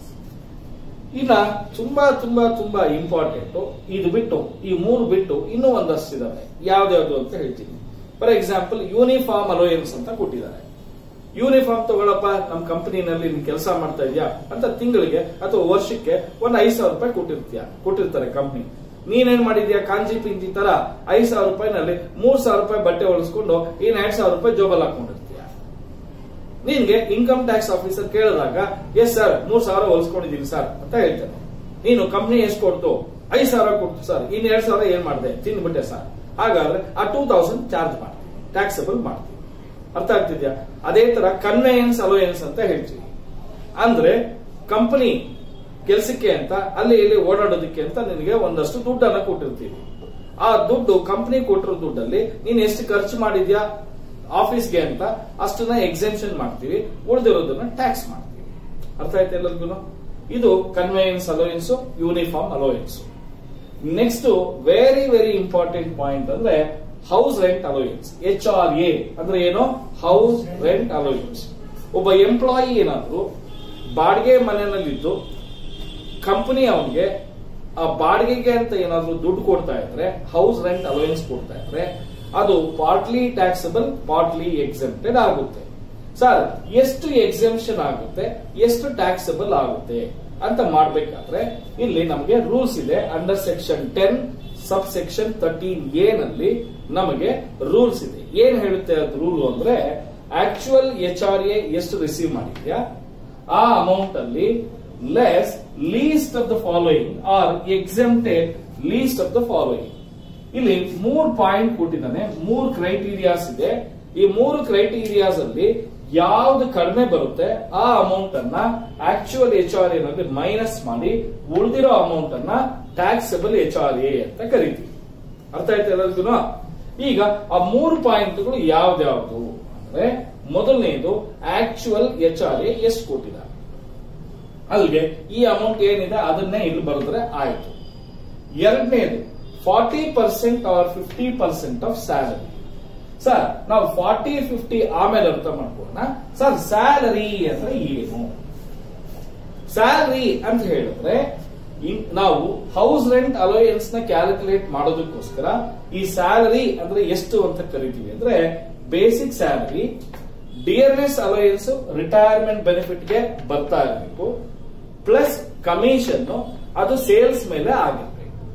ಇನ್ನ ತುಂಬಾ ತುಂಬಾ ತುಂಬಾ ಇಂಪಾರ್ಟೆಂಟ್ ಇದು ಬಿಟ್ಟು ಈ ಮೂರು ಬಿಟ್ಟು ಇನ್ನೂ ಒಂದಷ್ಟು ಇದಾವೆ ಯಾವ್ದ್ಯಾವ್ದು ಅಂತ ಹೇಳ್ತೀನಿ ಫಾರ್ ಎಕ್ಸಾಂಪಲ್ ಯೂನಿಫಾರ್ಮ್ ಅಲೋಯನ್ಸ್ ಅಂತ ಕೊಟ್ಟಿದ್ದಾರೆ ಯೂನಿಫಾರ್ಮ್ ತಗೊಳಪ್ಪ ನಮ್ಮ ಕಂಪನಿನಲ್ಲಿ ನೀನ್ ಕೆಲಸ ಮಾಡ್ತಾ ಇದೀಯಾ ಅಂತ ತಿಂಗಳಿಗೆ ಅಥವಾ ವರ್ಷಕ್ಕೆ ಒಂದ್ ಐದ್ ಸಾವಿರ ರೂಪಾಯಿ ಕೊಟ್ಟಿರ್ತೀಯ ಕೊಟ್ಟಿರ್ತಾರೆ ಕಂಪ್ನಿ ನೀನೇನ್ ಮಾಡಿದ್ಯಾ ಕಾಂಜಿ ಪಿಂಜಿ ತರ ಐದ್ ಸಾವಿರ ರೂಪಾಯಿನಲ್ಲಿ ಮೂರ್ ಸಾವಿರ ರೂಪಾಯಿ ಬಟ್ಟೆ ಹೊಲಿಸ್ಕೊಂಡು ಇನ್ ಎರಡ್ ಸಾವಿರ ರೂಪಾಯಿ ಜೋಬಲ್ ಹಾಕೊಂಡಿರ್ತೀಯ ನಿನ್ಗೆ ಇನ್ಕಮ್ ಟ್ಯಾಕ್ಸ್ ಆಫೀಸರ್ ಕೇಳಿದಾಗ ಎಸ್ ಸರ್ ಮೂರ್ ಸಾವಿರ ಹೊಲಿಸ್ಕೊಂಡಿದೀನಿ ಸರ್ ಅಂತ ಹೇಳ್ತಾನೆ ನೀನು ಕಂಪ್ನಿ ಎಷ್ಟು ಕೊಡ್ತು ಐದ್ ಸಾವಿರ ಕೊಡ್ತು ಸರ್ ಇನ್ ಎರಡ್ ಸಾವಿರ ಏನ್ ಮಾಡಿದೆ ತಿಂದ್ಬಿಟ್ಟೆ ಸರ್ ಹಾಗಾದ್ರೆ ಆ ಟೂ ತೌಸಂಡ್ ಚಾರ್ಜ್ ಮಾಡ್ತೀವಿ ಟ್ಯಾಕ್ಸಬಲ್ ಮಾಡ್ತೀವಿ ಅರ್ಥ ಆಗ್ತಿದ್ಯಾ ಅದೇ ತರ ಕನ್ವೆಯನ್ಸ್ ಅಲೋಯನ್ಸ್ ಅಂತ ಹೇಳ್ತೀವಿ ಅಂದ್ರೆ ಕಂಪನಿ ಕೆಲಸಕ್ಕೆ ಅಂತ ಅಲ್ಲಿ ಇಲ್ಲಿ ಓಡಾಡೋದಕ್ಕೆ ಅಂತ ನಿನಗೆ ಒಂದಷ್ಟು ದುಡ್ಡನ್ನ ಕೊಟ್ಟಿರ್ತೀವಿ ಆ ದುಡ್ಡು ಕಂಪನಿ ಕೊಟ್ಟಿರೋ ದುಡ್ಡಲ್ಲಿ ನೀನ್ ಎಷ್ಟು ಖರ್ಚು ಮಾಡಿದ್ಯಾ ಆಫೀಸ್ಗೆ ಅಂತ ಅಷ್ಟನ್ನ ಎಕ್ಸೆಂಪ್ಷನ್ ಮಾಡ್ತೀವಿ ಉಳಿದಿರೋದನ್ನ ಟ್ಯಾಕ್ಸ್ ಮಾಡ್ತೀವಿ ಅರ್ಥ ಆಯ್ತಾ ಎಲ್ಲರಿಗೂ ಇದು conveyance allowance uniform allowance next very very important point ಅಂದ್ರೆ house rent allowance H R A ಅಂದ್ರೆ ಏನು ಹೌಸ್ ರೆಂಟ್ ಅಲೋಯನ್ಸ್ ಒಬ್ಬ ಎಂಪ್ಲಾಯಿ ಏನಾದ್ರು ಬಾಡಿಗೆ ಮನೆಯಲ್ಲಿದ್ದು ಕಂಪನಿ ಅವನಿಗೆ ಆ ಬಾಡಿಗೆಗೆ ಅಂತ ಏನಾದ್ರು ದುಡ್ಡು ಕೊಡ್ತಾ ಇದ್ರೆ ಹೌಸ್ ರೆಂಟ್ ಅಲೋಯನ್ಸ್ ಕೊಡ್ತಾ ಇದ್ರೆ ಅದು ಪಾರ್ಟ್ಲಿ ಟ್ಯಾಕ್ಸಬಲ್ ಪಾರ್ಟ್ಲಿ ಎಕ್ಸೆಂಪ್ಟೆಡ್ ಆಗುತ್ತೆ ಸರ್ ಎಷ್ಟು ಎಕ್ಸೆಂಪ್ಷನ್ ಆಗುತ್ತೆ ಎಷ್ಟು ಟ್ಯಾಕ್ಸಬಲ್ ಆಗುತ್ತೆ ಅಂತ ಮಾಡ್ಬೇಕಾದ್ರೆ ಇಲ್ಲಿ ನಮಗೆ ರೂಲ್ಸ್ ಇದೆ under section ten sub section thirteen A ನಲ್ಲಿ ನಮಗೆ ರೂಲ್ಸ್ ಇದೆ ಏನ್ ಹೇಳುತ್ತೆ ಅದು ರೂಲ್ ಅಂದ್ರೆ ಆಕ್ಚುಯಲ್ ಎಚ್ ಆರ್ ಎ ಎಷ್ಟು ರಿಸೀವ್ ಮಾಡಿದ್ಯಾ ಆ ಅಮೌಂಟ್ ಅಲ್ಲಿ less least of the following or exempted least of the following ಇಲ್ಲಿ ಮೂರ್ ಪಾಯಿಂಟ್ ಕೊಟ್ಟಿದ್ದಾನೆ ಮೂರ್ ಕ್ರೈಟೀರಿಯಾಸ್ ಇದೆ ಈ ಮೂರು ಕ್ರೈಟೀರಿಯಾಸ್ ಅಲ್ಲಿ ಯಾವ್ದು ಕಡಿಮೆ ಬರುತ್ತೆ ಆ ಅಮೌಂಟ್ ಅನ್ನ ಆಕ್ಚುಯಲ್ ಎಚ್ ಆರ್ ಎನಲ್ಲಿ ಮೈನಸ್ ಮಾಡಿ ಉಳಿದಿರೋ ಅಮೌಂಟ್ ಅನ್ನ ಟ್ಯಾಕ್ಸಬಲ್ ಎಚ್ ಆರ್ ಎ ಅಂತ ಕರಿತೀವಿ ಅರ್ಥ ಆಯ್ತಾ ಎಲ್ಲರಿಗೂ ಈಗ ಆ ಮೂರು ಪಾಯಿಂಟ್ಗಳು ಯಾವ್ದ್ಯಾವ್ದು ಅಂದ್ರೆ ಮೊದಲನೇದು ಆಕ್ಚುಯಲ್ ಎಚ್ ಆರ್ ಎ ಎಷ್ಟು ಕೊಟ್ಟಿದ್ದಾರೆ ಅಲ್ಲಿಗೆ ಈ ಅಮೌಂಟ್ ಏನಿದೆ ಅದನ್ನೇ ಇಲ್ಲಿ ಬರೆದ್ರೆ ಆಯ್ತು ಎರಡನೇದು forty percent or fifty percent of salary sir ನಾವು ಫಾರ್ಟಿ ಫಿಫ್ಟಿ ಆಮೇಲೆ ಅರ್ಥ ಮಾಡ್ಕೊಳ್ಳೋಣ ಸರ್ ಸ್ಯಾಲರಿ ಅಂದ್ರೆ ಏನು ಸ್ಯಾಲರಿ ಅಂತ ಹೇಳಿದ್ರೆ ಇನ್- ನಾವು ಹೌಸ್ ರೆಂಟ್ ಅಲೋಯನ್ಸ್ ನ ಕ್ಯಾಲ್ಕುಲೇಟ್ ಮಾಡೋದಕ್ಕೋಸ್ಕರ ಈ ಸ್ಯಾಲರಿ ಅಂದ್ರೆ ಎಷ್ಟು ಅಂತ ಕರಿತೀವಿ ಅಂದ್ರೆ basic salary dearness allowance retirement benefit ಗೆ ಬರ್ತಾ ಇರಬೇಕು ಪ್ಲಸ್ ಕಮಿಷನ್ ಅದು ಸೇಲ್ಸ್ ಮೇಲೆ ಆಗಿರ್ಬೇಕು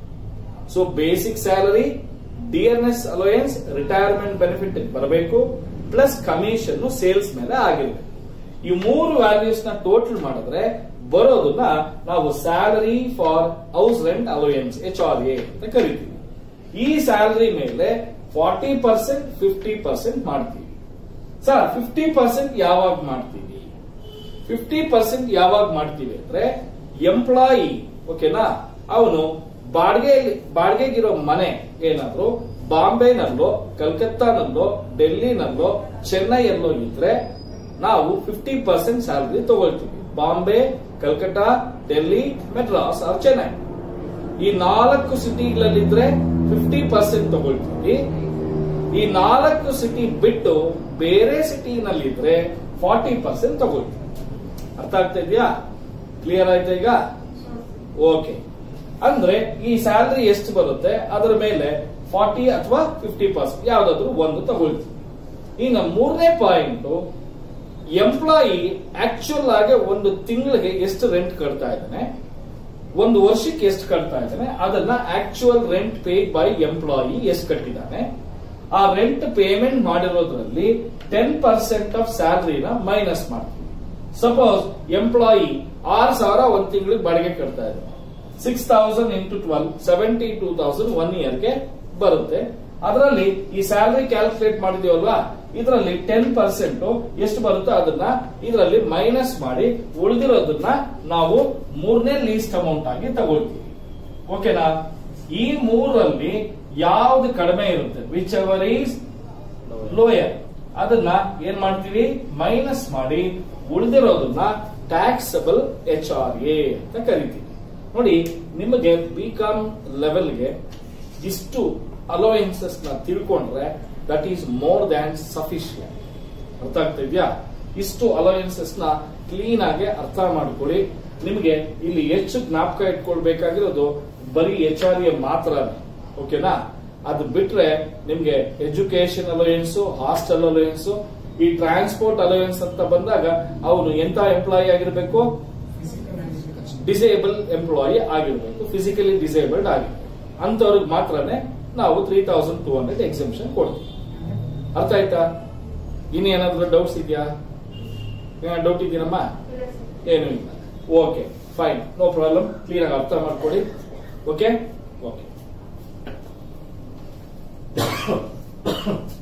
so basic salary dearness allowance retirement benefit ಬರಬೇಕು ಪ್ಲಸ್ ಕಮಿಷನ್ ಸೇಲ್ಸ್ ಮೇಲೆ ಆಗಿರ್ಬೇಕು ಈ ಮೂರು ವ್ಯಾಲ್ಯೂಸ್ ನ ಟೋಟಲ್ ಮಾಡಿದ್ರೆ ಬರೋದನ್ನ ನಾವು salary for house rent allowance H R A ಅಂತ ಕರಿತೀವಿ ಈ ಸ್ಯಾಲರಿ ಮೇಲೆ ಫಾರ್ಟಿ ಪರ್ಸೆಂಟ್ ಫಿಫ್ಟಿ ಪರ್ಸೆಂಟ್ ಮಾಡ್ತೀವಿ ಸರ್ ಫಿಫ್ಟಿ ಪರ್ಸೆಂಟ್ ಯಾವಾಗ ಮಾಡ್ತೀವಿ ಫಿಫ್ಟಿ ಪರ್ಸೆಂಟ್ ಯಾವಾಗ ಮಾಡ್ತೀವಿ ಅಂದ್ರೆ ಎಂಪ್ಲಾಯಿ ಓಕೆನಾ ಅವನು ಬಾಡಿಗೆ ಬಾಡಿಗೆಗಿರೋ ಮನೆ ಏನಾದ್ರು ಬಾಂಬೆನಲ್ಲೋ ಕಲ್ಕತ್ತಾನಲ್ಲೋ ಡೆಲ್ಲಿನಲ್ಲೋ ಚೆನ್ನೈಯಲ್ಲೋ ಇದ್ರೆ ನಾವು ಫಿಫ್ಟಿ ಪರ್ಸೆಂಟ್ ಸ್ಯಾಲರಿ ತಗೊಳ್ತೀವಿ ಬಾಂಬೆ ಕಲ್ಕತ್ತಾ ಡೆಲ್ಲಿ ಮೆಡ್ರಾಸ್ ಆರ್ ಚೆನ್ನೈ ಈ ನಾಲ್ಕು ಸಿಟಿಗಳಲ್ಲಿದ್ರೆ ಫಿಫ್ಟಿ ಪರ್ಸೆಂಟ್ ತಗೊಳ್ತೀವಿ ಈ ನಾಲ್ಕು ಸಿಟಿ ಬಿಟ್ಟು ಬೇರೆ ಸಿಟಿನಲ್ಲಿದ್ರೆ ಫಾರ್ಟಿ ಪರ್ಸೆಂಟ್ ತಗೊಳ್ತೀವಿ ಅರ್ಥ ಆಗ್ತಾ ಇದೆಯಾ ಕ್ಲಿಯರ್ ಆಯ್ತಾ ಈಗ ಓಕೆ ಅಂದ್ರೆ ಈ ಸ್ಯಾಲರಿ ಎಷ್ಟು ಬರುತ್ತೆ ಅದರ ಮೇಲೆ ಫಾರ್ಟಿ ಅಥವಾ ಫಿಫ್ಟಿ ಪರ್ಸೆಂಟ್ ಯಾವ್ದಾದ್ರು ಒಂದು ತಗೊಳ್ತೀವಿ ಇನ್ನು ಮೂರನೇ ಪಾಯಿಂಟ್ ಎಂಪ್ಲಾಯಿ ಆಕ್ಚುಯಲ್ ಆಗಿ ಒಂದು ತಿಂಗಳಿಗೆ ಎಷ್ಟು ರೆಂಟ್ ಕಟ್ತಾ ಇದ್ದಾನೆ ಒಂದು ವರ್ಷಕ್ಕೆ ಎಷ್ಟು ಕಟ್ತಾ ಇದ್ದಾನೆ ಅದನ್ನ actual rent pay by employee ಎಷ್ಟು ಕಟ್ಟಿದ್ದಾನೆ ಆ ರೆಂಟ್ ಪೇಮೆಂಟ್ ಮಾಡಿರೋದ್ರಲ್ಲಿ ಟೆನ್ ಪರ್ಸೆಂಟ್ ಆಫ್ ಸ್ಯಾಲರಿನ ಮೈನಸ್ ಮಾಡ್ತೀವಿ ಸಪೋಸ್ ಎಂಪ್ಲಾಯಿ ಆರ್ ಸಾವಿರ ಒಂದ್ ತಿಂಗಳಿಗೆ ಬಾಡಿಗೆ ಕಟ್ತಾ ಇದ್ದಾನೆ six thousand into twelve seventy two thousand one ಇಯರ್ಗೆ ಬರುತ್ತೆ ಅದರಲ್ಲಿ ಈ ಸ್ಯಾಲರಿ ಕ್ಯಾಲ್ಕುಲೇಟ್ ಮಾಡಿದೀವಲ್ವಾ ಇದರಲ್ಲಿ ಟೆನ್ ಪರ್ಸೆಂಟ್ ಎಷ್ಟು ಬರುತ್ತೋ ಅದನ್ನ ಇದರಲ್ಲಿ ಮೈನಸ್ ಮಾಡಿ ಉಳಿದಿರೋದನ್ನ ನಾವು ಮೂರನೇ ಲೀಸ್ಟ್ ಅಮೌಂಟ್ ಆಗಿ ತಗೊಳ್ತೀವಿ ಓಕೆನಾ ಈ ಮೂರಲ್ಲಿ ಯಾವ್ದು ಕಡಿಮೆ ಇರುತ್ತೆ ವಿಚ್ ಎವರ್ ಈಸ್ ಲೋಯರ್ ಅದನ್ನ ಏನ್ ಮಾಡ್ತೀವಿ ಮೈನಸ್ ಮಾಡಿ ಉಳಿದಿರೋದನ್ನ ಟ್ಯಾಕ್ಸಬಲ್ ಎಚ್ ಆರ್ ಎ ಅಂತ ಕರಿತೀವಿ ನೋಡಿ ನಿಮಗೆ ಬಿ ಕಾಮ್ ಲೆವೆಲ್ಗೆ ಇಷ್ಟು ಅಲೋಯನ್ಸಸ್ ನ ತಿಳ್ಕೊಂಡ್ರೆ that is more than sufficient ಅರ್ಥ ಆಗ್ತಾ ಇದೆಯಾ ಇಷ್ಟು ಅಲವೆನ್ಸಸ್ ನ ಕ್ಲೀನ್ ಆಗಿ ಅರ್ಥ ಮಾಡ್ಕೊಳ್ಳಿ ನಿಮಗೆ ಇಲ್ಲಿ ಹೆಚ್ಚು ಜ್ಞಾಪಕ ಇಟ್ಕೊಳ್ಬೇಕಾಗಿರೋದು ಬರೀ ಎಚ್ ಆರ್ ಎ ಮಾತ್ರ ಓಕೆನಾ ಅದು ಬಿಟ್ರೆ ನಿಮ್ಗೆ ಎಜುಕೇಶನ್ ಅಲವೆನ್ಸ್ ಹಾಸ್ಟೆಲ್ ಅಲವೆನ್ಸ್ ಈ ಟ್ರಾನ್ಸ್ಪೋರ್ಟ್ ಅಲವೆನ್ಸ್ ಅಂತ ಬಂದಾಗ ಅವನು ಎಂತ ಎಂಪ್ಲಾಯಿ ಆಗಿರ್ಬೇಕು ಡಿಸೇಬಲ್ ಎಂಪ್ಲಾಯಿ ಆಗಿರ್ಬೇಕು ಫಿಸಿಕಲಿ ಡಿಸೇಬಲ್ಡ್ ಆಗಿರ್ಬೇಕು ಅಂತವ್ರಿಗೆ ಮಾತ್ರನೇ ನಾವು three thousand two hundred exemption ಕೊಡ್ತೀವಿ ಅರ್ಥ ಆಯ್ತಾ ಇನ್ನೇನಾದ್ರೂ ಡೌಟ್ಸ್ ಇದೆಯಾ ಡೌಟ್ ಇದೆಯಮ್ಮ ಏನು ಇಲ್ಲ okay fine no problem clean ಆಗಿ ಅರ್ಥ ಮಾಡ್ಕೊಳ್ಳಿ ಓಕೆ ಓಕೆ